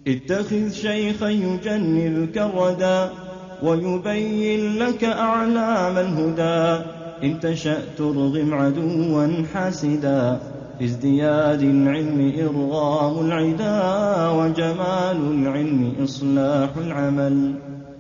اتخذ شيخا يجنلك الردى ويبين لك أعلام الهدى إن تشأ ترغم عدوا حاسدا في ازدياد العلم إرغام العدا وجمال العلم إصلاح العمل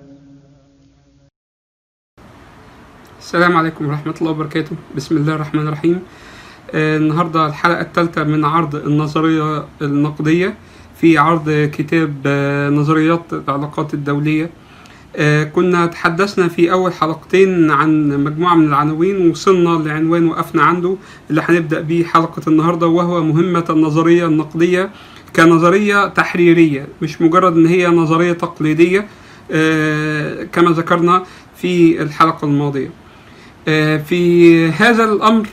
السلام عليكم ورحمة الله وبركاته بسم الله الرحمن الرحيم آه، النهاردة الحلقة الثالثة من عرض النظرية النقدية في عرض كتاب آه، نظريات العلاقات الدولية آه، كنا تحدثنا في أول حلقتين عن مجموعة من العناوين وصلنا لعنوان وقفنا عنده اللي هنبدأ بيه حلقة النهاردة وهو مهمة النظرية النقدية كنظرية تحريرية مش مجرد إن هي نظرية تقليدية آه، كما ذكرنا في الحلقة الماضية آه، في هذا الأمر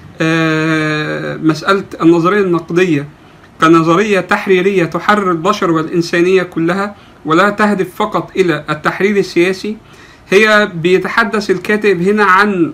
آه، مسألة النظرية النقدية كنظرية تحريرية تحرر البشر والإنسانية كلها ولا تهدف فقط إلى التحرير السياسي هي بيتحدث الكاتب هنا عن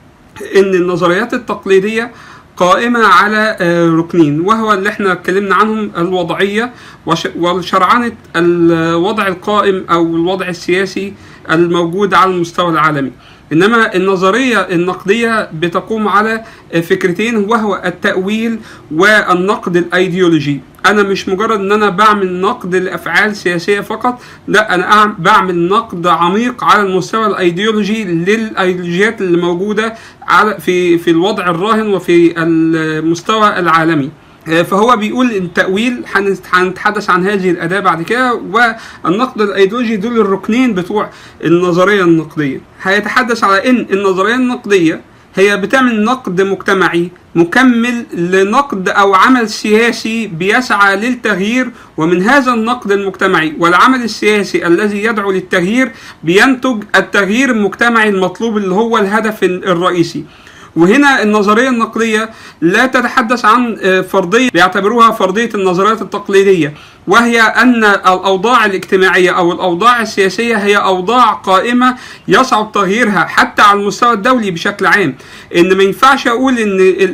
ان النظريات التقليديه قائمه على آه، ركنين وهو اللي احنا اتكلمنا عنهم الوضعيه وش- وشرعنه الوضع القائم او الوضع السياسي الموجود على المستوى العالمي انما النظريه النقديه بتقوم على فكرتين وهو التاويل والنقد الايديولوجي انا مش مجرد ان انا بعمل نقد لافعال سياسيه فقط لا انا أعم- بعمل نقد عميق على المستوى الايديولوجي للايديولوجيات اللي موجوده على في في الوضع الراهن وفي المستوى العالمي آه، فهو بيقول التأويل هنت- هنتحدث عن هذه الأداة بعد كده والنقد الأيديولوجي دول الركنين بتوع النظرية النقدية هيتحدث على إن النظرية النقدية هي بتعمل نقد مجتمعي مكمل لنقد او عمل سياسي بيسعى للتغيير ومن هذا النقد المجتمعي والعمل السياسي الذي يدعو للتغيير بينتج التغيير المجتمعي المطلوب اللي هو الهدف الرئيسي وهنا النظرية النقدية لا تتحدث عن آه، فرضية بيعتبروها فرضية النظريات التقليدية وهي أن الأوضاع الاجتماعية أو الأوضاع السياسية هي أوضاع قائمة يصعب تغييرها حتى على المستوى الدولي بشكل عام إن ما ينفعش أقول إن ال-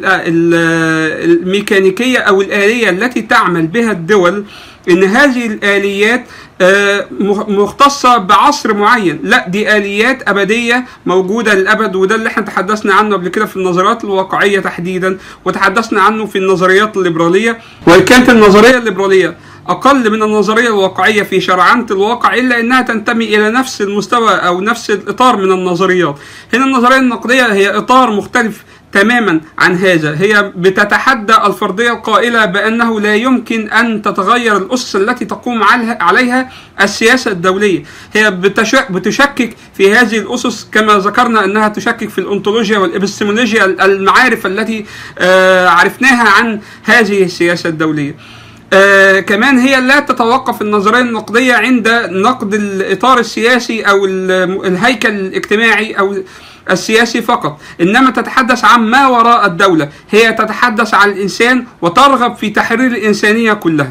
ال- الميكانيكية أو الآلية التي تعمل بها الدول ان هذه الاليات آه، مخ- مختصه بعصر معين لا دي اليات ابديه موجوده للابد وده اللي احنا تحدثنا عنه قبل كده في النظريات الواقعيه تحديدا وتحدثنا عنه في النظريات الليبراليه وان كانت النظريه الليبراليه اقل من النظريه الواقعيه في شرعنه الواقع الا انها تنتمي الى نفس المستوى او نفس الاطار من النظريات هنا النظريه النقديه هي اطار مختلف تماما عن هذا هي بتتحدى الفرضيه القائله بانه لا يمكن ان تتغير الاسس التي تقوم عليها- عليها السياسه الدوليه هي بتش- بتشكك في هذه الاسس كما ذكرنا انها تشكك في الانطولوجيا والابستمولوجيا المعارف التي آه، عرفناها عن هذه السياسه الدوليه آه كمان هي لا تتوقف النظريه النقديه عند نقد الاطار السياسي او ال- الهيكل الاجتماعي او السياسي فقط انما تتحدث عن ما وراء الدوله هي تتحدث عن الانسان وترغب في تحرير الانسانيه كلها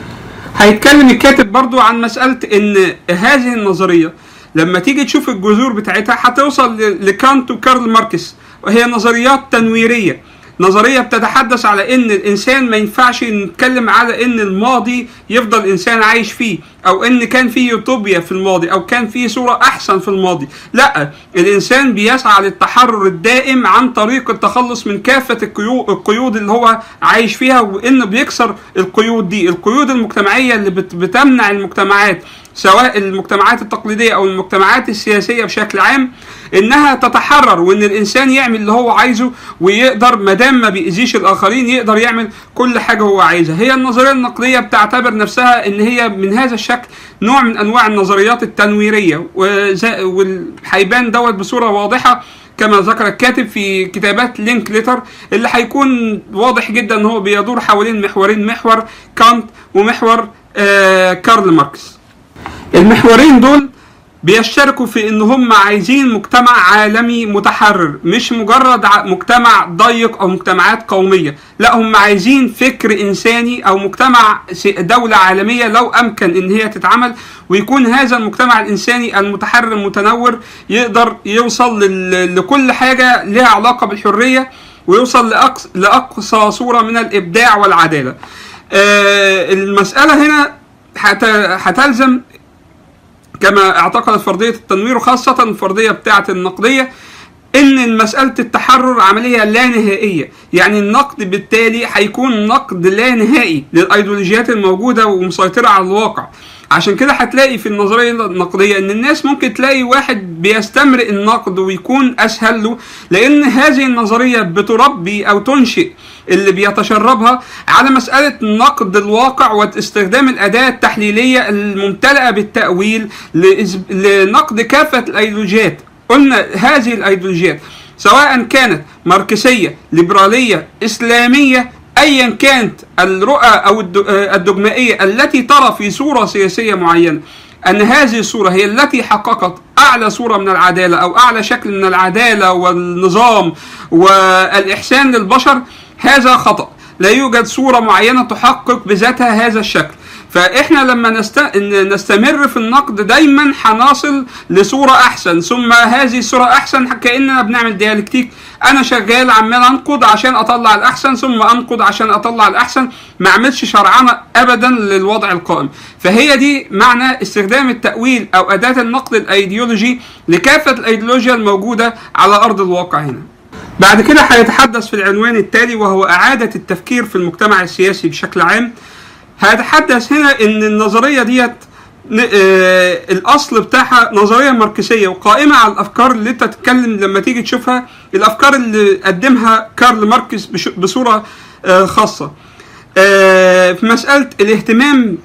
هيتكلم الكاتب برضو عن مسألة ان هذه النظرية لما تيجي تشوف الجذور بتاعتها هتوصل ل- لكانت وكارل ماركس وهي نظريات تنويرية نظرية بتتحدث على ان الانسان ما ينفعش نتكلم على ان الماضي يفضل انسان عايش فيه او ان كان في يوتوبيا في الماضي او كان في صورة احسن في الماضي لا الانسان بيسعى للتحرر الدائم عن طريق التخلص من كافة القيو- القيود اللي هو عايش فيها وانه بيكسر القيود دي القيود المجتمعية اللي بت- بتمنع المجتمعات سواء المجتمعات التقليدية او المجتمعات السياسية بشكل عام انها تتحرر وان الانسان يعمل اللي هو عايزه ويقدر ما دام ما بيأذيش الاخرين يقدر يعمل كل حاجة هو عايزها هي النظرية النقدية بتعتبر نفسها ان هي من هذا الشكل نوع من انواع النظريات التنويرية وزا- والهيبان دوت بصورة واضحة كما ذكر الكاتب في كتابات لينك ليتر اللي هيكون واضح جدا ان هو بيدور حوالين محورين محور كانت ومحور آه كارل ماركس المحورين دول بيشتركوا في ان هم عايزين مجتمع عالمي متحرر مش مجرد ع- مجتمع ضيق او مجتمعات قوميه لا هم عايزين فكر انساني او مجتمع س- دوله عالميه لو امكن ان هي تتعمل ويكون هذا المجتمع الانساني المتحرر المتنور يقدر يوصل لل- لكل حاجه لها علاقه بالحريه ويوصل لأقصى, لاقصى صوره من الابداع والعداله آه، المساله هنا هت- هتلزم كما اعتقدت فرضيه التنوير وخاصه الفرضيه بتاعه النقديه ان مساله التحرر عمليه لا نهائيه يعني النقد بالتالي هيكون نقد لا نهائي للايديولوجيات الموجوده ومسيطره على الواقع عشان كده هتلاقي في النظريه النقديه ان الناس ممكن تلاقي واحد بيستمرئ النقد ويكون اسهل له لان هذه النظريه بتربي او تنشئ اللي بيتشربها على مساله نقد الواقع واستخدام الاداه التحليليه الممتلئه بالتاويل لإز- لنقد كافه الايديولوجيات قلنا هذه الايديولوجيات سواء كانت ماركسيه ليبراليه اسلاميه ايا كانت الرؤى او الد- آه، الدogمائيه التي ترى في صوره سياسيه معينه ان هذه الصوره هي التي حققت اعلى صوره من العداله او اعلى شكل من العداله والنظام والاحسان للبشر هذا خطا لا يوجد صوره معينه تحقق بذاتها هذا الشكل فاحنا لما نست... إن نستمر في النقد دايما هنصل لصوره احسن ثم هذه الصوره احسن كاننا بنعمل ديالكتيك انا شغال عمال انقد عشان اطلع الاحسن ثم انقد عشان اطلع الاحسن ما اعملش شرعنه ابدا للوضع القائم فهي دي معنى استخدام التاويل او اداه النقد الايديولوجي لكافه الايديولوجيا الموجوده على ارض الواقع هنا بعد كده هيتحدث في العنوان التالي وهو اعاده التفكير في المجتمع السياسي بشكل عام هيتحدث هنا ان النظريه ديت ن- آه، الاصل بتاعها نظريه ماركسيه وقائمه على الافكار اللي انت تتكلم لما تيجي تشوفها الافكار اللي قدمها كارل ماركس بش- بصوره آه، خاصه آه، في مسألة الاهتمام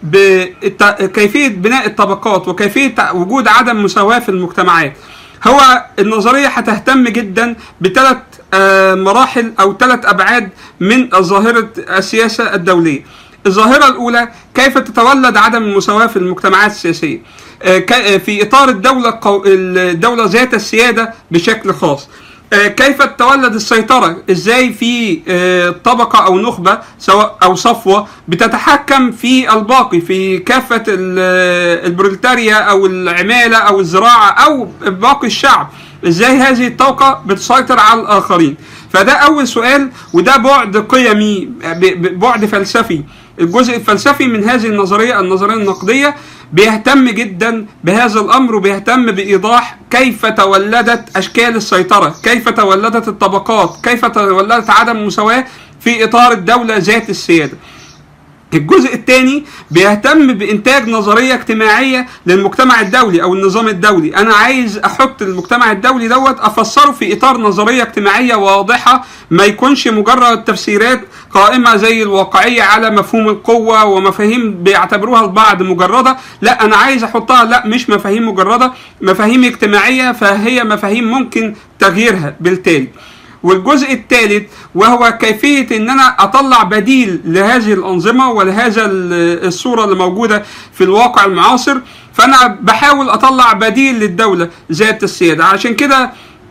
بكيفية بناء الطبقات وكيفية وجود عدم مساواة في المجتمعات هو النظرية هتهتم جدا بثلاث آه، مراحل أو ثلاث أبعاد من ظاهرة السياسة الدولية الظاهرة الأولى كيف تتولد عدم المساواة في المجتمعات السياسية آه، ك- آه، في إطار الدولة القو- الدولة ذات السيادة بشكل خاص آه، كيف تتولد السيطرة ازاي في آه، طبقة او نخبة سواء او صفوة بتتحكم في الباقي في كافة ال- آه، البروليتاريا او العمالة او الزراعة او باقي الشعب ازاي هذه الطبقة بتسيطر على الاخرين فده اول سؤال وده بعد قيمي ب- ب- بعد فلسفي الجزء الفلسفي من هذه النظرية النظرية النقدية بيهتم جدا بهذا الامر وبيهتم بايضاح كيف تولدت اشكال السيطره، كيف تولدت الطبقات، كيف تولدت عدم المساواه في اطار الدوله ذات السياده. الجزء الثاني بيهتم بانتاج نظريه اجتماعيه للمجتمع الدولي او النظام الدولي، انا عايز احط المجتمع الدولي دوت افسره في اطار نظريه اجتماعيه واضحه ما يكونش مجرد تفسيرات قائمه زي الواقعيه على مفهوم القوه ومفاهيم بيعتبروها البعض مجرده، لا انا عايز احطها لا مش مفاهيم مجرده، مفاهيم اجتماعيه فهي مفاهيم ممكن تغييرها بالتالي. والجزء الثالث وهو كيفية ان انا اطلع بديل لهذه الانظمة ولهذا ال- الصورة اللي موجودة في الواقع المعاصر فانا بحاول اطلع بديل للدولة ذات السيادة عشان كده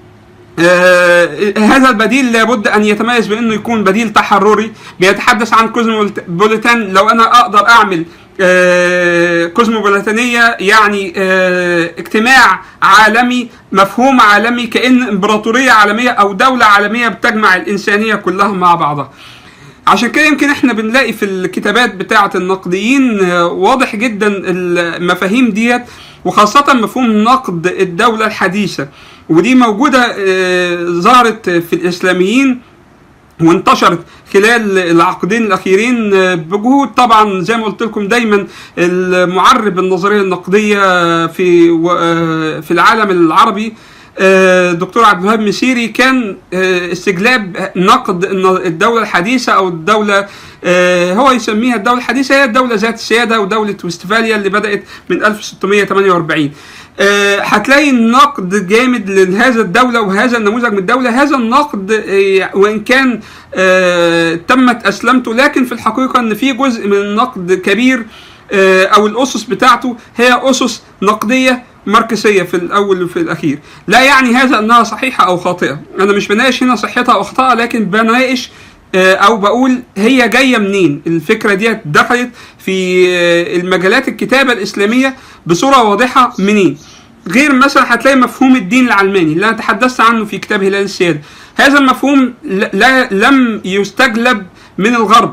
آه هذا البديل لابد ان يتميز بانه يكون بديل تحرري بيتحدث عن كوزموبوليتان لو انا اقدر اعمل آه كوزموبوليتانيه يعني آه اجتماع عالمي مفهوم عالمي كان امبراطوريه عالميه او دوله عالميه بتجمع الانسانيه كلها مع بعضها عشان كده يمكن احنا بنلاقي في الكتابات بتاعة النقديين آه، واضح جدا المفاهيم ديت وخاصة مفهوم نقد الدولة الحديثة ودي موجودة آه، ظهرت في الإسلاميين وانتشرت خلال العقدين الاخيرين آه، بجهود طبعا زي ما قلت لكم دايما المعرب النظريه النقديه في و- آه، في العالم العربي آه، دكتور عبد الوهاب مسيري كان آه، استجلاب نقد الن- الدوله الحديثه او الدوله آه، هو يسميها الدوله الحديثه هي الدوله ذات السياده ودوله وستفاليا اللي بدات من 1648 آه، هتلاقي نقد جامد لهذا الدولة وهذا النموذج من الدولة هذا النقد آه، وإن كان آه، تمت أسلمته لكن في الحقيقة أن في جزء من النقد كبير آه، أو الأسس بتاعته هي أسس نقدية ماركسية في الأول وفي الأخير لا يعني هذا أنها صحيحة أو خاطئة أنا مش بناقش هنا صحتها أو أخطائها لكن بناقش آه، او بقول هي جايه منين الفكره دي دخلت في آه، المجالات الكتابه الاسلاميه بصوره واضحه منين غير مثلا هتلاقي مفهوم الدين العلماني اللي انا تحدثت عنه في كتاب هلال السياده هذا المفهوم لا لا- لم يستجلب من الغرب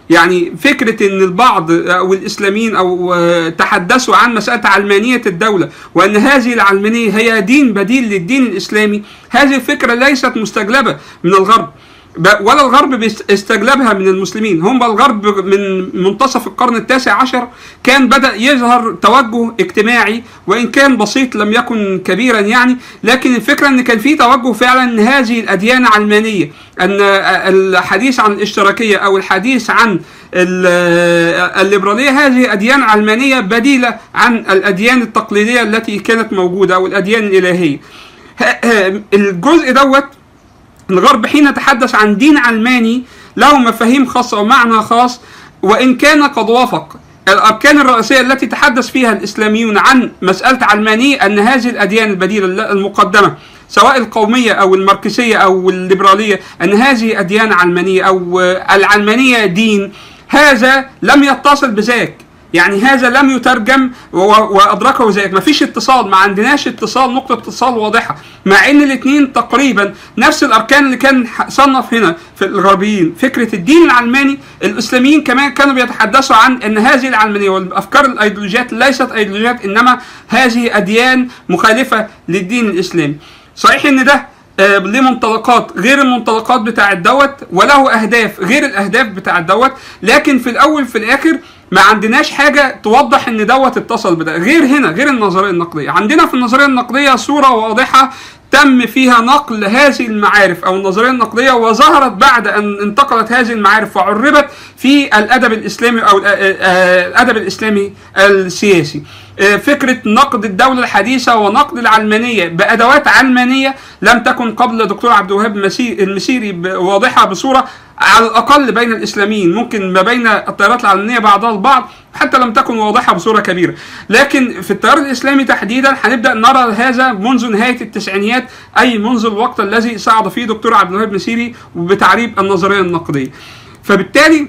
يعني فكرة ان البعض او الاسلاميين او آه، تحدثوا عن مسألة علمانية الدولة وان هذه العلمانية هي دين بديل للدين الاسلامي هذه الفكرة ليست مستجلبة من الغرب ب- ولا الغرب بيست- استجلبها من المسلمين هم الغرب من منتصف القرن التاسع عشر كان بدأ يظهر توجه اجتماعي وإن كان بسيط لم يكن كبيرا يعني لكن الفكرة أن كان في توجه فعلا أن هذه الأديان علمانية أن الحديث عن الاشتراكية أو الحديث عن ال- الليبرالية هذه أديان علمانية بديلة عن الأديان التقليدية التي كانت موجودة أو الأديان الإلهية ه- الجزء دوت الغرب حين يتحدث عن دين علماني له مفاهيم خاصة ومعنى خاص وإن كان قد وافق الأركان الرئيسية التي تحدث فيها الإسلاميون عن مسألة علمانية أن هذه الأديان البديلة المقدمة سواء القومية أو الماركسية أو الليبرالية أن هذه أديان علمانية أو العلمانية دين هذا لم يتصل بذاك يعني هذا لم يترجم و- وادركه ذلك ما فيش اتصال ما عندناش اتصال نقطه اتصال واضحه مع ان الاثنين تقريبا نفس الاركان اللي كان ح- صنف هنا في الغربيين فكره الدين العلماني الاسلاميين كمان كانوا بيتحدثوا عن ان هذه العلمانيه والافكار الايديولوجيات ليست ايديولوجيات انما هذه اديان مخالفه للدين الاسلامي صحيح ان ده آه، ليه منطلقات غير المنطلقات بتاع الدوت وله اهداف غير الاهداف بتاع الدوت لكن في الاول في الاخر ما عندناش حاجه توضح ان دوت اتصل بده غير هنا غير النظريه النقديه عندنا في النظريه النقديه صوره واضحه تم فيها نقل هذه المعارف او النظريه النقديه وظهرت بعد ان انتقلت هذه المعارف وعربت في الادب الاسلامي او ال- آه، آه، الادب الاسلامي السياسي آه، فكره نقد الدوله الحديثه ونقد العلمانيه بادوات علمانيه لم تكن قبل دكتور عبد الوهاب المسي- المسيري ب- واضحه بصوره على الاقل بين الاسلاميين ممكن ما بين التيارات العلمانيه بعضها البعض حتى لم تكن واضحه بصوره كبيره لكن في التيار الاسلامي تحديدا هنبدا نرى هذا منذ نهايه التسعينيات اي منذ الوقت الذي صعد فيه دكتور عبد الوهاب المسيري بتعريب النظريه النقديه فبالتالي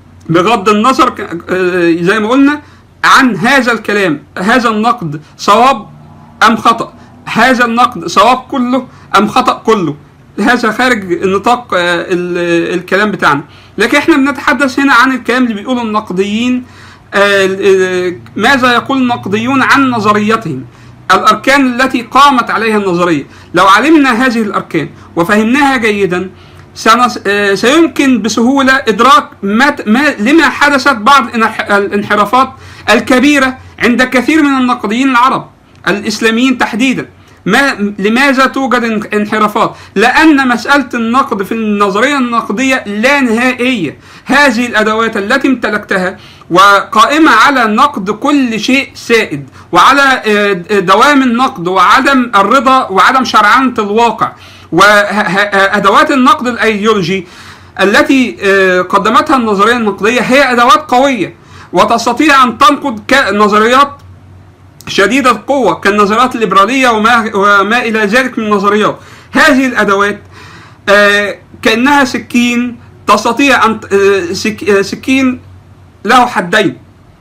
بغض النظر ك- آه، زي ما قلنا عن هذا الكلام هذا النقد صواب ام خطا هذا النقد صواب كله ام خطا كله هذا خارج نطاق آه، ال- الكلام بتاعنا لكن احنا بنتحدث هنا عن الكلام اللي بيقوله النقديين آه، آه، ماذا يقول النقديون عن نظريتهم الاركان التي قامت عليها النظريه لو علمنا هذه الاركان وفهمناها جيدا سنص... آه، سيمكن بسهوله ادراك ما... ما لما حدثت بعض الانح- الانحرافات الكبيره عند كثير من النقديين العرب الاسلاميين تحديدا ما لماذا توجد ان- انحرافات؟ لأن مسألة النقد في النظرية النقدية لا نهائية. هذه الأدوات التي امتلكتها وقائمة على نقد كل شيء سائد وعلى آه، دوام النقد وعدم الرضا وعدم شرعنة الواقع وأدوات النقد الأيديولوجي التي آه، قدمتها النظرية النقدية هي أدوات قوية وتستطيع أن تنقد ك- نظريات شديدة القوة كالنظريات الليبرالية وما, وما إلى ذلك من النظريات هذه الأدوات آه، كأنها سكين تستطيع أن آه، سك- آه، سكين له حدين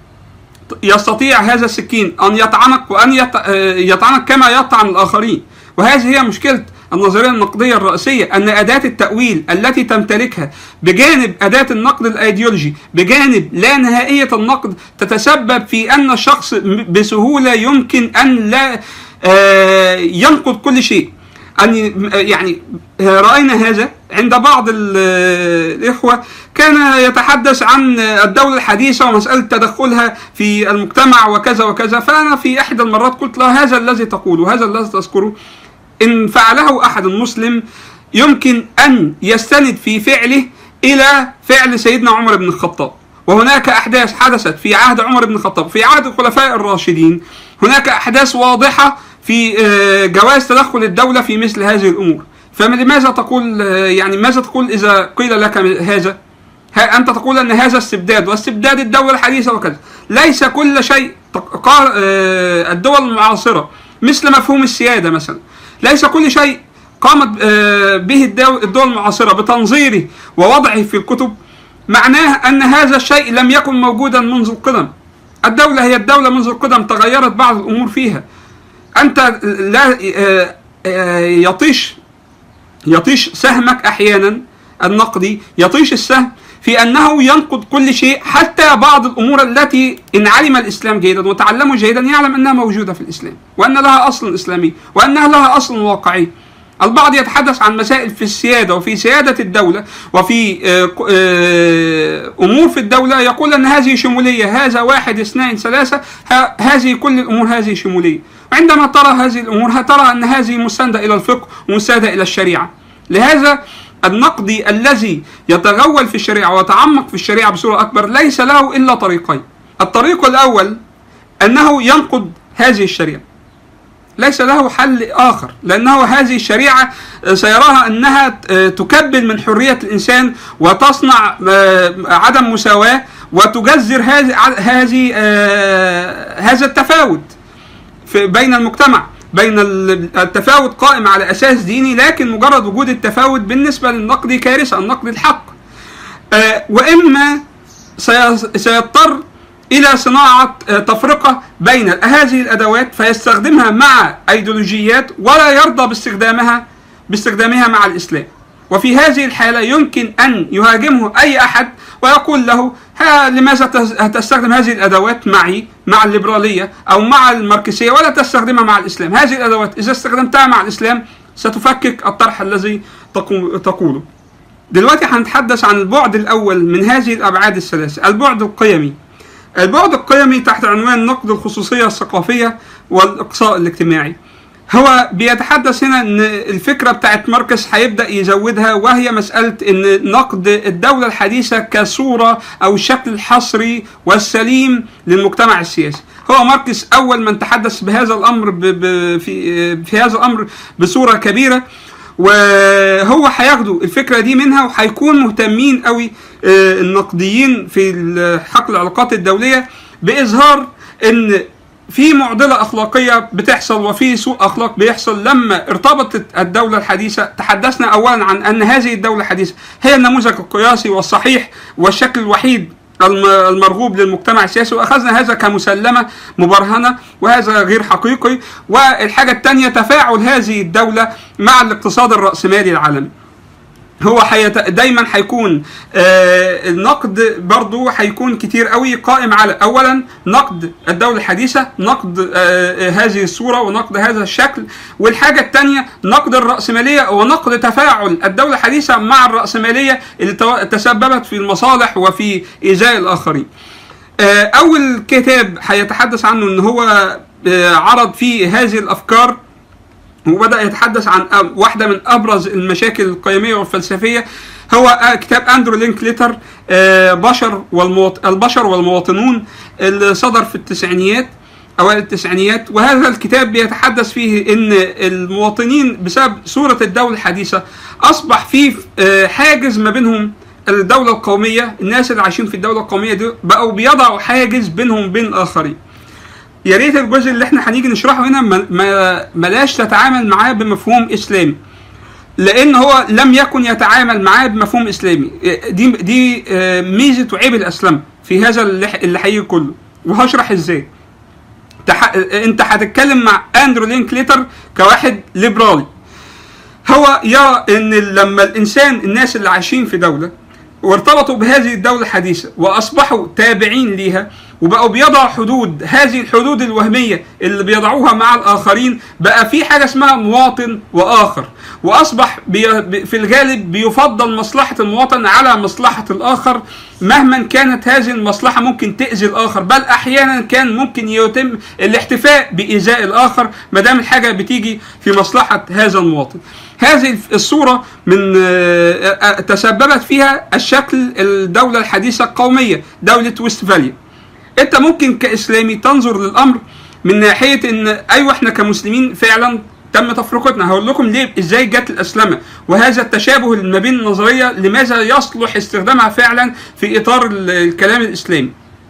يستطيع هذا السكين أن يطعنك وأن يط- آه، يطعنك كما يطعن الآخرين وهذه هي مشكلة النظرية النقدية الرئيسية أن أداة التأويل التي تمتلكها بجانب أداة النقد الأيديولوجي بجانب لا نهائية النقد تتسبب في أن الشخص م- بسهولة يمكن أن لا آه، ينقد كل شيء أن يعني رأينا هذا عند بعض ال- الإخوة كان يتحدث عن الدولة الحديثة ومسألة تدخلها في المجتمع وكذا وكذا فأنا في إحدى المرات قلت له هذا الذي تقوله هذا الذي تذكره إن فعله أحد مسلم يمكن أن يستند في فعله إلى فعل سيدنا عمر بن الخطاب وهناك أحداث حدثت في عهد عمر بن الخطاب في عهد الخلفاء الراشدين هناك أحداث واضحة في آه، جواز تدخل الدولة في مثل هذه الأمور فلماذا تقول آه، يعني ماذا تقول إذا قيل لك هذا ها- أنت تقول أن هذا استبداد واستبداد الدولة الحديثة وكذا ليس كل شيء تق- قا- آه، الدول المعاصرة مثل مفهوم السيادة مثلا ليس كل شيء قامت آه، به الدو- الدول المعاصرة بتنظيره ووضعه في الكتب معناه أن هذا الشيء لم يكن موجودا منذ القدم الدولة هي الدولة منذ القدم تغيرت بعض الأمور فيها أنت لا آه، آه، يطيش يطيش سهمك احيانا النقدي يطيش السهم في انه ينقض كل شيء حتى بعض الامور التي ان علم الاسلام جيدا وتعلمه جيدا يعلم انها موجوده في الاسلام وان لها اصل اسلامي وانها لها اصل واقعي البعض يتحدث عن مسائل في السيادة وفي سيادة الدولة وفي آه، آه، أمور في الدولة يقول أن هذه شمولية هذا واحد اثنين ثلاثة ه- هذه كل الأمور هذه شمولية وعندما ترى هذه الأمور ترى أن هذه مستندة إلى الفقه ومستندة إلى الشريعة لهذا النقدي الذي يتغول في الشريعة ويتعمق في الشريعة بصورة أكبر ليس له إلا طريقين الطريق الأول أنه ينقد هذه الشريعة ليس له حل آخر لأنه هذه الشريعة سيراها أنها تكبل من حرية الإنسان وتصنع آه، عدم مساواة وتجذر هذه هذه آه، هذا التفاوت في بين المجتمع بين ال- التفاوت قائم على أساس ديني لكن مجرد وجود التفاوت بالنسبة للنقد كارثة النقد الحق آه، وإما سي- سيضطر الى صناعه آه، تفرقه بين هذه الادوات فيستخدمها مع ايديولوجيات ولا يرضى باستخدامها باستخدامها مع الاسلام. وفي هذه الحاله يمكن ان يهاجمه اي احد ويقول له ها لماذا تس- تستخدم هذه الادوات معي مع الليبراليه او مع الماركسيه ولا تستخدمها مع الاسلام؟ هذه الادوات اذا استخدمتها مع الاسلام ستفكك الطرح الذي تقو- تقوله. دلوقتي هنتحدث عن البعد الاول من هذه الابعاد الثلاثه، البعد القيمي. البعد القيمي تحت عنوان نقد الخصوصيه الثقافيه والاقصاء الاجتماعي. هو بيتحدث هنا ان الفكره بتاعت ماركس هيبدا يزودها وهي مساله ان نقد الدوله الحديثه كصوره او الشكل الحصري والسليم للمجتمع السياسي. هو ماركس اول من تحدث بهذا الامر ب ب في في هذا الامر بصوره كبيره وهو هياخدوا الفكره دي منها وهيكون مهتمين قوي آه، النقديين في حقل العلاقات الدوليه باظهار ان في معضله اخلاقيه بتحصل وفي سوء اخلاق بيحصل لما ارتبطت الدوله الحديثه تحدثنا اولا عن ان هذه الدوله الحديثه هي النموذج القياسي والصحيح والشكل الوحيد الم- المرغوب للمجتمع السياسي واخذنا هذا كمسلمه مبرهنه وهذا غير حقيقي والحاجه الثانيه تفاعل هذه الدوله مع الاقتصاد الراسمالي العالمي هو حيت... دايما هيكون آه النقد برضو هيكون كتير قوي قائم على اولا نقد الدوله الحديثه نقد آه آه، هذه الصوره ونقد هذا الشكل والحاجه الثانيه نقد الراسماليه ونقد تفاعل الدوله الحديثه مع الراسماليه اللي تو- تسببت في المصالح وفي ايذاء الاخرين آه، اول كتاب هيتحدث عنه ان هو آه، عرض فيه هذه الافكار وبدأ يتحدث عن أ- واحدة من أبرز المشاكل القيمية والفلسفية هو آه، كتاب أندرو لينكليتر آه، بشر والمواط... البشر والمواطنون اللي صدر في التسعينيات أوائل التسعينيات وهذا الكتاب بيتحدث فيه إن المواطنين بسبب صورة الدولة الحديثة أصبح فيه آه، حاجز ما بينهم الدولة القومية الناس اللي عايشين في الدولة القومية دي بقوا بيضعوا حاجز بينهم وبين الآخرين يا ريت الجزء اللي احنا هنيجي نشرحه هنا ما- ما بلاش تتعامل معاه بمفهوم اسلامي لان هو لم يكن يتعامل معاه بمفهوم اسلامي دي دي آه، ميزه وعيب الاسلام في هذا اللي اللي هيجي كله وهشرح ازاي تح... انت هتتكلم مع اندرو لينكليتر كواحد ليبرالي هو يرى ان لما الانسان الناس اللي عايشين في دوله وارتبطوا بهذه الدولة الحديثة وأصبحوا تابعين ليها وبقوا بيضعوا حدود هذه الحدود الوهمية اللي بيضعوها مع الآخرين بقى في حاجة اسمها مواطن وآخر وأصبح بي بي- في الغالب بيفضل مصلحة المواطن على مصلحة الآخر مهما كانت هذه المصلحة ممكن تأذي الآخر بل أحيانا كان ممكن يتم الاحتفاء بإيذاء الآخر ما دام الحاجة بتيجي في مصلحة هذا المواطن هذه الصورة من آه، آه، تسببت فيها الشكل الدولة الحديثة القومية دولة وستفاليا انت ممكن كاسلامي تنظر للامر من ناحيه ان ايوه احنا كمسلمين فعلا تم تفرقتنا هقول لكم ليه ازاي جت الاسلمه وهذا التشابه ما بين النظريه لماذا يصلح استخدامها فعلا في اطار ال- الكلام الاسلامي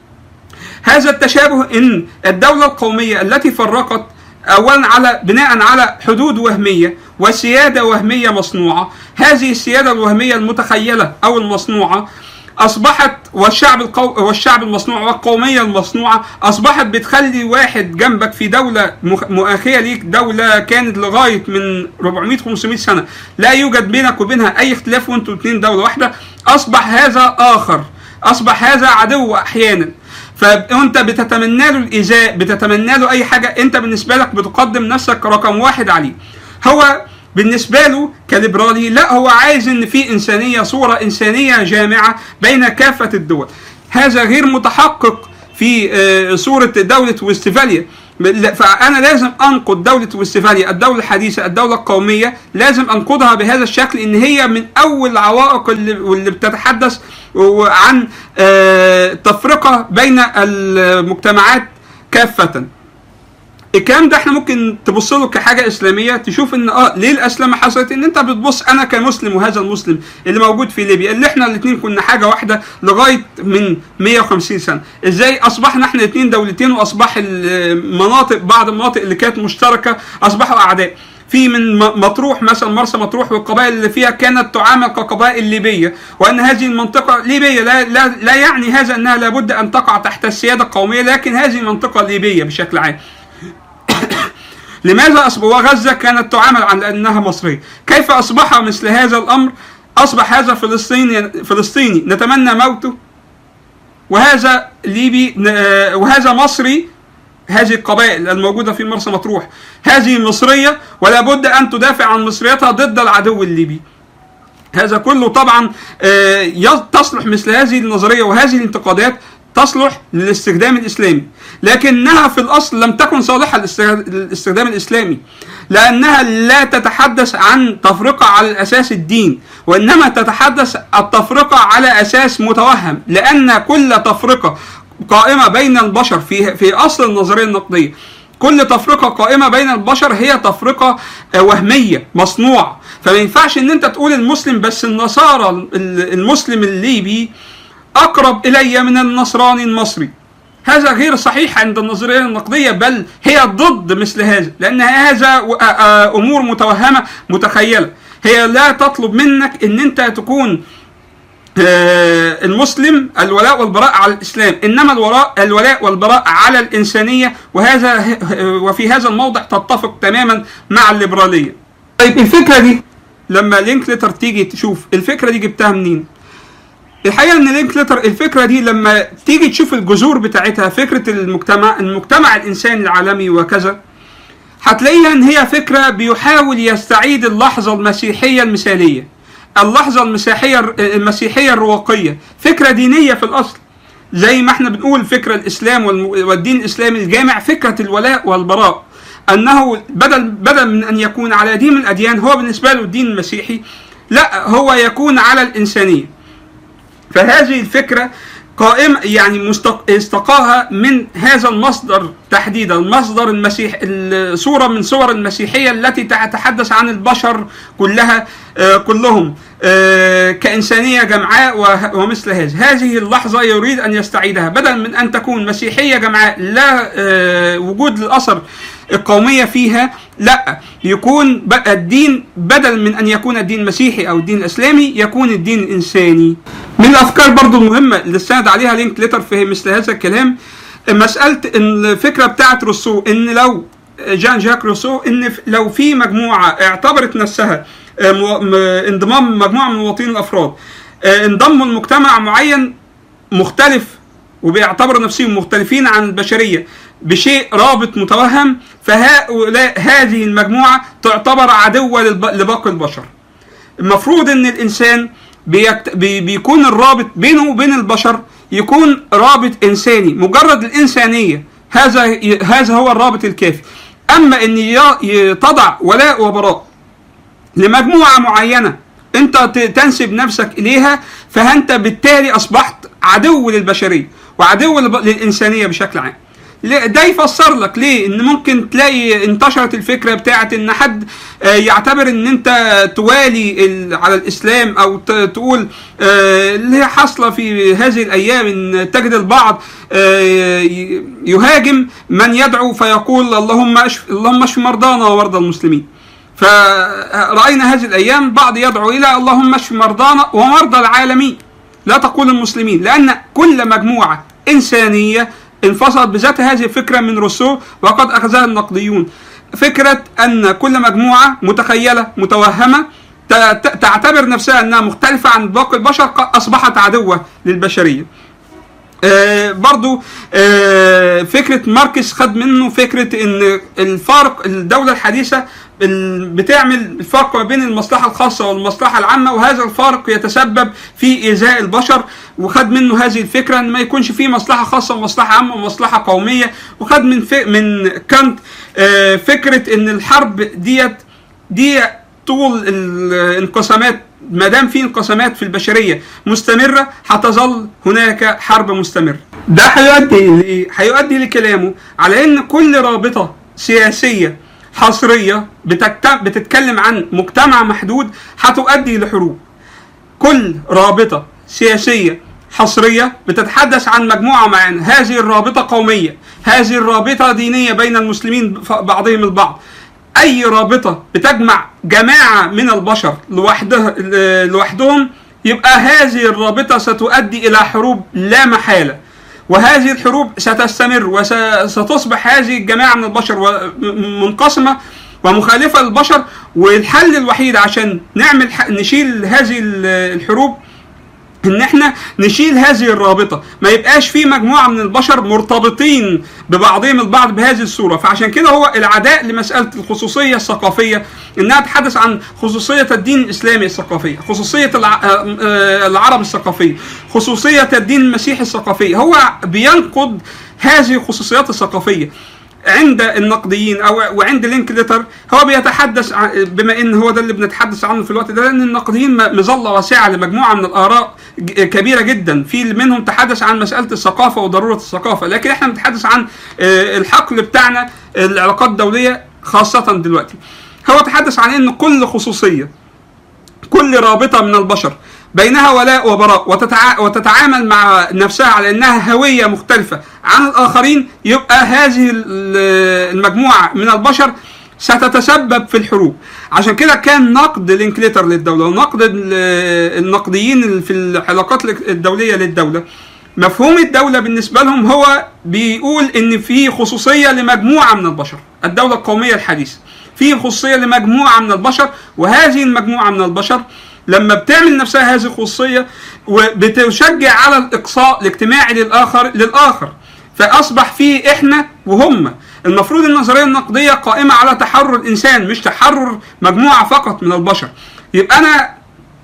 هذا التشابه ان الدوله القوميه التي فرقت اولا على بناء على حدود وهميه وسياده وهميه مصنوعه هذه السياده الوهميه المتخيله او المصنوعه اصبحت والشعب القو... والشعب المصنوع والقوميه المصنوعه اصبحت بتخلي واحد جنبك في دوله مخ- مؤاخيه ليك دوله كانت لغايه من 400 500 سنه لا يوجد بينك وبينها اي اختلاف وانتوا الاثنين دوله واحده اصبح هذا اخر اصبح هذا عدو احيانا فانت بتتمنى له الايذاء بتتمنى له اي حاجه انت بالنسبه لك بتقدم نفسك رقم واحد عليه هو بالنسبه له كليبرالي لا هو عايز ان في انسانيه صوره انسانيه جامعه بين كافه الدول هذا غير متحقق في آه، صوره دوله وستفاليا لا، فانا لازم انقد دوله وستفاليا الدوله الحديثه الدوله القوميه لازم انقدها بهذا الشكل ان هي من اول العوائق اللي, واللي بتتحدث عن آه، تفرقه بين المجتمعات كافه الكلام ده احنا ممكن تبص له كحاجه اسلاميه تشوف ان اه ليه الاسلامه حصلت ان انت بتبص انا كمسلم وهذا المسلم اللي موجود في ليبيا اللي احنا الاثنين كنا حاجه واحده لغايه من 150 سنه ازاي اصبحنا احنا الاثنين دولتين واصبح المناطق بعض المناطق اللي كانت مشتركه اصبحوا اعداء في من م- مطروح مثلا مرسى مطروح والقبائل اللي فيها كانت تعامل كقبائل ليبيه وان هذه المنطقه ليبيه لا لا, لا يعني هذا انها لابد ان تقع تحت السياده القوميه لكن هذه منطقه ليبيه بشكل عام لماذا أصبح وغزة كانت تعامل على أنها مصرية كيف أصبح مثل هذا الأمر أصبح هذا فلسطيني فلسطيني نتمنى موته وهذا ليبي ن- وهذا مصري هذه القبائل الموجودة في مرسى مطروح هذه مصرية ولا بد أن تدافع عن مصريتها ضد العدو الليبي هذا كله طبعا آه، يص- تصلح مثل هذه النظريه وهذه الانتقادات تصلح للاستخدام الاسلامي لكنها في الاصل لم تكن صالحه للاست- للاستخدام الاسلامي لانها لا تتحدث عن تفرقه على الاساس الدين وانما تتحدث التفرقه على اساس متوهم لان كل تفرقه قائمه بين البشر في في اصل النظريه النقديه كل تفرقة قائمة بين البشر هي تفرقة آه، وهمية مصنوعة فما ينفعش ان انت تقول المسلم بس النصارى ال- المسلم الليبي اقرب الي من النصراني المصري هذا غير صحيح عند النظرية النقدية بل هي ضد مثل هذا لأن هذا و- آ- آ- أمور متوهمة متخيلة هي لا تطلب منك أن أنت تكون آه، المسلم الولاء والبراء على الاسلام انما الولاء الولاء والبراء على الانسانيه وهذا وفي هذا الموضع تتفق تماما مع الليبراليه. طيب الفكره دي لما لينكلتر تيجي تشوف الفكره دي جبتها منين؟ الحقيقه ان لينكلتر الفكره دي لما تيجي تشوف الجذور بتاعتها فكره المجتمع المجتمع الانساني العالمي وكذا هتلاقيها ان هي فكره بيحاول يستعيد اللحظه المسيحيه المثاليه اللحظه المسيحيه المسيحيه الرواقيه فكره دينيه في الاصل زي ما احنا بنقول فكره الاسلام والم- والدين الاسلامي الجامع فكره الولاء والبراء انه بدل بدل من ان يكون على دين من الاديان هو بالنسبه له الدين المسيحي لا هو يكون على الانسانيه فهذه الفكرة قائمة يعني مستق... استقاها من هذا المصدر تحديدا المصدر المسيح الصورة من صور المسيحية التي تتحدث عن البشر كلها آه كلهم آه كإنسانية جمعاء وه- ومثل هذا هذه اللحظة يريد أن يستعيدها بدل من أن تكون مسيحية جمعاء لا آه وجود للأثر القومية فيها لا يكون بقى الدين بدل من أن يكون الدين المسيحي أو الدين الإسلامي يكون الدين الإنساني من الأفكار برضو المهمة اللي استند عليها لينك ليتر في مثل هذا الكلام مسألة إن الفكرة بتاعت روسو إن لو جان جاك روسو إن ف- لو في مجموعة اعتبرت نفسها آه، مو- م- انضمام مجموعة من المواطنين الأفراد آه، انضموا لمجتمع معين مختلف وبيعتبروا نفسهم مختلفين عن البشرية بشيء رابط متوهم فهؤلاء هذه المجموعة تعتبر عدوة للب- لباقي البشر المفروض ان الانسان بيكت... بي... بيكون الرابط بينه وبين البشر يكون رابط انساني مجرد الانسانيه هذا ي... هذا هو الرابط الكافي اما ان ي... ي... تضع ولاء وبراء لمجموعه معينه انت ت- تنسب نفسك اليها فانت بالتالي اصبحت عدو للبشريه وعدو للب- للانسانيه بشكل عام ليه- ده يفسر لك ليه ان ممكن تلاقي انتشرت الفكره بتاعت ان حد آه، يعتبر ان انت توالي ال- على الاسلام او ت- تقول آه، اللي هي حاصله في هذه الايام ان تجد البعض آه، ي- يهاجم من يدعو فيقول اللهم اشف اللهم اشف مرضانا ومرضى المسلمين فرأينا هذه الأيام بعض يدعو إلى اللهم اشف مرضانا ومرضى العالمين لا تقول المسلمين لان كل مجموعه انسانيه انفصلت بذات هذه الفكره من روسو وقد اخذها النقديون فكره ان كل مجموعه متخيله متوهمه ت- ت- تعتبر نفسها انها مختلفه عن باقي البشر قد اصبحت عدوه للبشريه آه، برضو آه، فكرة ماركس خد منه فكرة ان الفارق الدولة الحديثة ال- بتعمل الفرق ما بين المصلحة الخاصة والمصلحة العامة وهذا الفارق يتسبب في إيذاء البشر وخد منه هذه الفكرة ان ما يكونش في مصلحة خاصة ومصلحة عامة ومصلحة قومية وخد من في من كانت آه، فكرة ان الحرب ديت دي طول الانقسامات ما دام في انقسامات في البشريه مستمره هتظل هناك حرب مستمره. ده هيؤدي ل- هيؤدي لكلامه على ان كل رابطه سياسيه حصريه بتكت- بتتكلم عن مجتمع محدود هتؤدي لحروب. كل رابطة سياسية حصرية بتتحدث عن مجموعة معينة هذه الرابطة قومية هذه الرابطة دينية بين المسلمين ف- بعضهم البعض أي رابطة بتجمع جماعة من البشر لوحده ل- لوحدهم يبقى هذه الرابطة ستؤدي إلى حروب لا محالة وهذه الحروب ستستمر وستصبح هذه الجماعة من البشر و- م- منقسمة ومخالفة للبشر والحل الوحيد عشان نعمل ح- نشيل هذه ال- الحروب ان احنا نشيل هذه الرابطه ما يبقاش في مجموعه من البشر مرتبطين ببعضهم البعض بهذه الصوره فعشان كده هو العداء لمساله الخصوصيه الثقافيه انها تتحدث عن خصوصيه الدين الاسلامي الثقافيه خصوصيه الع... آه، آه، العرب الثقافيه خصوصيه الدين المسيحي الثقافيه هو بينقض هذه الخصوصيات الثقافيه عند النقديين او وعند لينكليتر هو بيتحدث عن بما ان هو ده اللي بنتحدث عنه في الوقت ده لان النقديين م- مظله واسعه لمجموعه من الاراء ج- كبيره جدا في اللي منهم تحدث عن مساله الثقافه وضروره الثقافه لكن احنا بنتحدث عن آه، الحقل بتاعنا العلاقات الدوليه خاصه دلوقتي هو تحدث عن ان كل خصوصيه كل رابطة من البشر بينها ولاء وبراء وتتع... وتتعامل مع نفسها على انها هوية مختلفة عن الاخرين يبقى هذه ال- المجموعة من البشر ستتسبب في الحروب عشان كده كان نقد لينكليتر للدولة ونقد ال- النقديين اللي في العلاقات الدولية للدولة مفهوم الدولة بالنسبة لهم هو بيقول ان في خصوصية لمجموعة من البشر الدولة القومية الحديثة في خصوصية لمجموعة من البشر وهذه المجموعة من البشر لما بتعمل نفسها هذه الخصوصية وبتشجع على الإقصاء الاجتماعي للآخر للآخر فأصبح في إحنا وهم المفروض النظرية النقدية قائمة على تحرر الإنسان مش تحرر مجموعة فقط من البشر يبقى أنا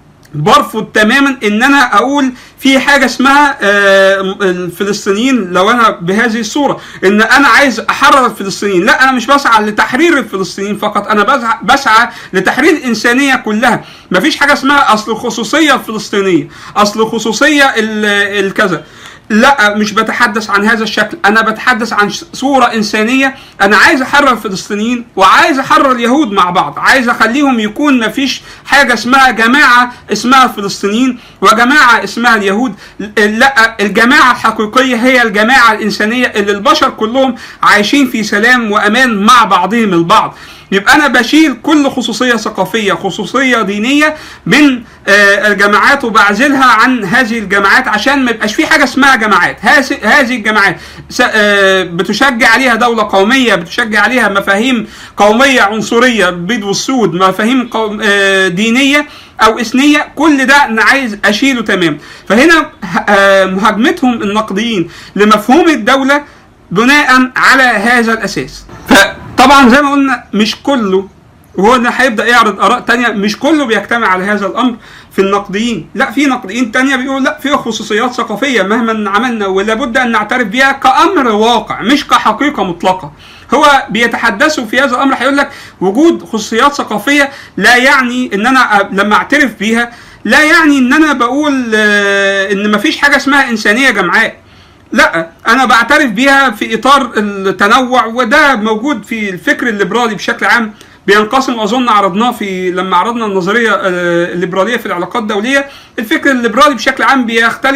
برفض تماما ان انا اقول في حاجه اسمها آه، الفلسطينيين لو انا بهذه الصوره ان انا عايز احرر الفلسطينيين لا انا مش بسعى لتحرير الفلسطينيين فقط انا بسعى, بسعى لتحرير الانسانيه كلها مفيش حاجه اسمها اصل الخصوصيه الفلسطينيه اصل الخصوصيه ال- الكذا لا مش بتحدث عن هذا الشكل انا بتحدث عن ش- صوره انسانيه انا عايز احرر الفلسطينيين وعايز احرر اليهود مع بعض عايز اخليهم يكون ما فيش حاجه اسمها جماعه اسمها الفلسطينيين وجماعه اسمها اليهود ل- لا الجماعه الحقيقيه هي الجماعه الانسانيه اللي البشر كلهم عايشين في سلام وامان مع بعضهم البعض يبقى انا بشيل كل خصوصيه ثقافيه خصوصيه دينيه من آه، الجماعات وبعزلها عن هذه الجماعات عشان ما يبقاش في حاجه اسمها جماعات هذه هذه الجماعات س- آه، بتشجع عليها دوله قوميه بتشجع عليها مفاهيم قوميه عنصريه البيض والسود مفاهيم قوم آه، دينيه او اثنيه كل ده انا عايز اشيله تمام فهنا آه، مهاجمتهم النقديين لمفهوم الدوله بناء على هذا الاساس فطبعا زي ما قلنا مش كله وهو ده هيبدا يعرض اراء تانية مش كله بيجتمع على هذا الامر في النقديين لا في نقديين تانية بيقولوا لا في خصوصيات ثقافيه مهما عملنا ولابد ان نعترف بها كامر واقع مش كحقيقه مطلقه هو بيتحدثوا في هذا الامر هيقول لك وجود خصوصيات ثقافيه لا يعني ان انا أ- لما اعترف بيها لا يعني ان انا بقول آه، ان مفيش حاجه اسمها انسانيه جمعاء لا انا بعترف بيها في اطار التنوع وده موجود في الفكر الليبرالي بشكل عام بينقسم اظن عرضناه في لما عرضنا النظريه آه، الليبراليه في العلاقات الدوليه الفكر الليبرالي بشكل عام بيختلف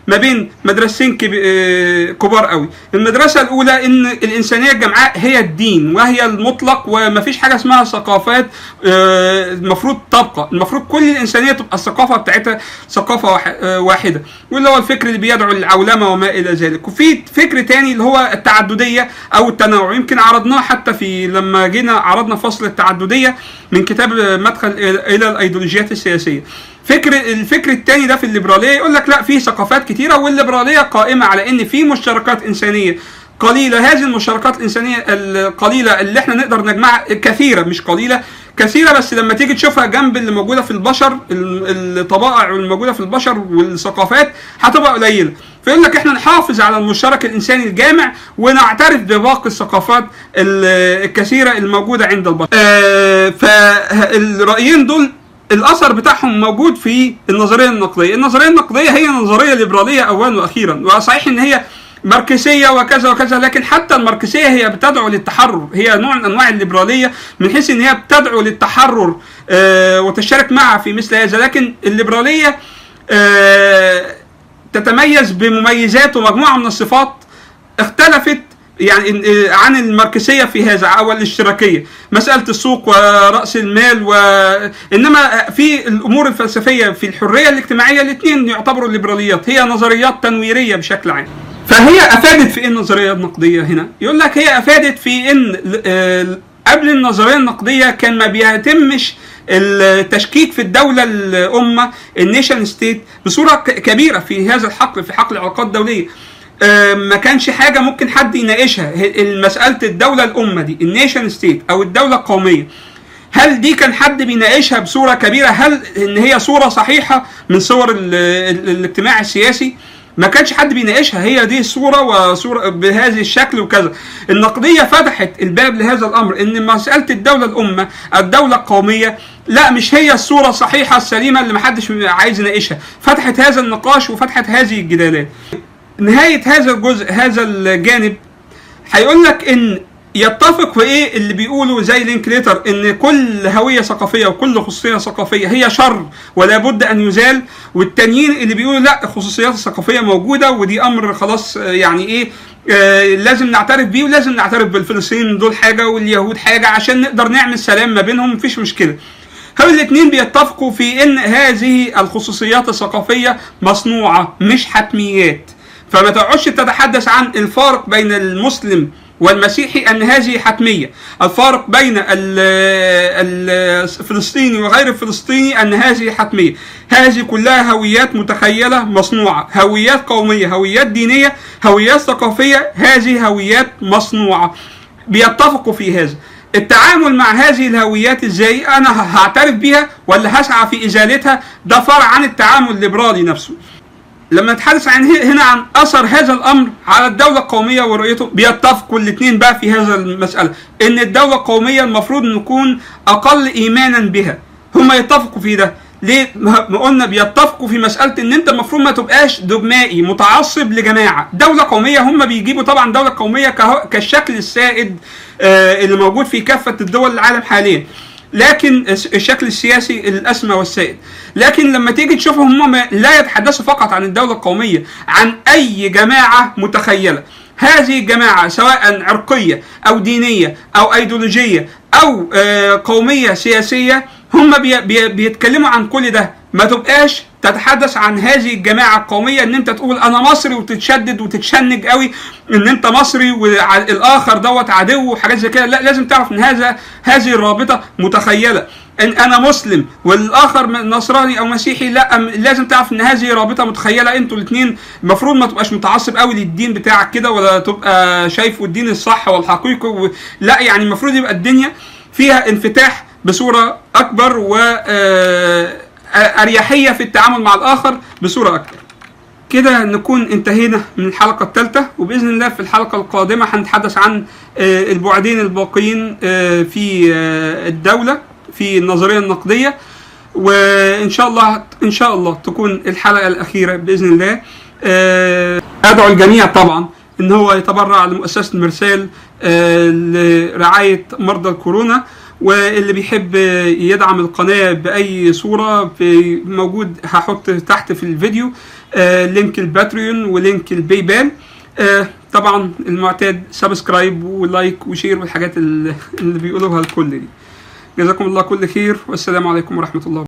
ما بين مدرستين كب- آه، كبار قوي المدرسه الاولى ان الانسانيه الجمعاء هي الدين وهي المطلق ومفيش حاجه اسمها ثقافات آه، المفروض تبقى المفروض كل الانسانيه تبقى الثقافه بتاعتها ثقافه واح- آه، واحده واللي هو الفكر اللي بيدعو للعولمه وما الى ذلك وفي فكر تاني اللي هو التعدديه او التنوع يمكن عرضناه حتى في لما جينا عرضنا فصل التعدديه من كتاب مدخل الى إلى الايديولوجيات السياسيه فكر الفكر الثاني ده في الليبراليه يقول لك لا في ثقافات كتيره والليبراليه قائمه على ان في مشتركات انسانيه قليله هذه المشتركات الانسانيه القليله اللي احنا نقدر نجمعها كثيره مش قليله كثيره بس لما تيجي تشوفها جنب اللي موجوده في البشر ال- الطبائع الموجوده في البشر والثقافات هتبقى قليله فيقول لك احنا نحافظ على المشترك الانساني الجامع ونعترف بباقي الثقافات ال- الكثيره الموجوده عند البشر آه، فالرايين دول الاثر بتاعهم موجود في النظريه النقديه، النظريه النقديه هي نظريه ليبراليه اولا واخيرا، وصحيح ان هي ماركسيه وكذا وكذا لكن حتى الماركسيه هي بتدعو للتحرر، هي نوع من انواع الليبراليه من حيث ان هي بتدعو للتحرر آه، وتشترك معها في مثل هذا، لكن الليبراليه آه، تتميز بمميزات ومجموعه من الصفات اختلفت يعني إن- آه، عن الماركسيه في هذا او الاشتراكيه مساله السوق وراس المال و انما في الامور الفلسفيه في الحريه الاجتماعيه الاثنين يعتبروا الليبراليات هي نظريات تنويريه بشكل عام فهي افادت في ايه النظريه النقديه هنا يقول لك هي افادت في ان آه، قبل النظريه النقديه كان ما بيتمش التشكيك في الدوله الامه النيشن ستيت بصوره ك- كبيره في هذا الحقل في حقل العلاقات الدوليه آه، ما كانش حاجه ممكن حد يناقشها هي- مساله الدوله الامه دي النيشن ستيت او الدوله القوميه هل دي كان حد بيناقشها بصوره كبيره هل ان هي صوره صحيحه من صور ال- ال- الاجتماع السياسي ما كانش حد بيناقشها هي دي صوره وصوره بهذا الشكل وكذا النقديه فتحت الباب لهذا الامر ان مساله الدوله الامه الدوله القوميه لا مش هي الصوره الصحيحه السليمه اللي محدش عايز يناقشها فتحت هذا النقاش وفتحت هذه الجدالات نهايه هذا الجزء هذا الجانب هيقول لك ان يتفق في ايه اللي بيقولوا زي لينكليتر ان كل هويه ثقافيه وكل خصوصيه ثقافيه هي شر ولا بد ان يزال والتانيين اللي بيقولوا لا الخصوصيات الثقافيه موجوده ودي امر خلاص آه، يعني ايه آه لازم نعترف بيه ولازم نعترف بالفلسطينيين دول حاجه واليهود حاجه عشان نقدر نعمل سلام ما بينهم مفيش مشكله هل الاثنين بيتفقوا في ان هذه الخصوصيات الثقافيه مصنوعه مش حتميات فما تقعدش تتحدث عن الفارق بين المسلم والمسيحي ان هذه حتميه الفارق بين ال- الفلسطيني وغير الفلسطيني ان هذه حتميه هذه كلها هويات متخيله مصنوعه هويات قوميه هويات دينيه هويات ثقافيه هذه هويات مصنوعه بيتفقوا في هذا التعامل مع هذه الهويات ازاي انا هعترف بيها ولا هسعى في ازالتها ده فرع عن التعامل الليبرالي نفسه لما نتحدث عن هنا عن اثر هذا الامر على الدوله القوميه ورؤيته بيتفقوا الاثنين بقى في هذا المساله ان الدوله القوميه المفروض نكون اقل ايمانا بها هم يتفقوا في ده ليه ما قلنا بيتفقوا في مساله ان انت المفروض ما تبقاش دogمائي متعصب لجماعه دوله قوميه هم بيجيبوا طبعا دوله قوميه كهو- كالشكل السائد آه، اللي موجود في كافه الدول العالم حاليا لكن الشكل السياسي الاسمى والسائد لكن لما تيجي تشوفهم هم لا يتحدثوا فقط عن الدوله القوميه عن اي جماعه متخيله هذه الجماعه سواء عرقيه او دينيه او ايديولوجيه او آه، قوميه سياسيه هم بي بي بيتكلموا عن كل ده ما تبقاش تتحدث عن هذه الجماعه القوميه ان انت تقول انا مصري وتتشدد وتتشنج قوي ان انت مصري والاخر دوت عدو وحاجات زي كده لا لازم تعرف ان هذا هذه الرابطه متخيله ان انا مسلم والاخر من نصراني او مسيحي لا أم- لازم تعرف ان هذه رابطه متخيله انتوا الاثنين المفروض ما تبقاش متعصب قوي للدين بتاعك كده ولا تبقى شايفه الدين الصح والحقيقي و... لا يعني المفروض يبقى الدنيا فيها انفتاح بصوره اكبر و آه، اريحيه في التعامل مع الاخر بصوره اكبر كده نكون انتهينا من الحلقة الثالثة وبإذن الله في الحلقة القادمة هنتحدث عن آه، البعدين الباقيين آه، في آه، الدولة في النظرية النقدية وإن شاء الله إن شاء الله تكون الحلقة الأخيرة بإذن الله آه، أدعو الجميع طبعا إن هو يتبرع لمؤسسة المرسال آه، لرعاية مرضى الكورونا واللي بيحب يدعم القناة بأي صورة في موجود هحط تحت في الفيديو آه لينك الباتريون ولينك الباي بال آه طبعا المعتاد سبسكرايب ولايك وشير والحاجات اللي اللي بيقولوها الكل دي جزاكم الله كل خير والسلام عليكم ورحمه الله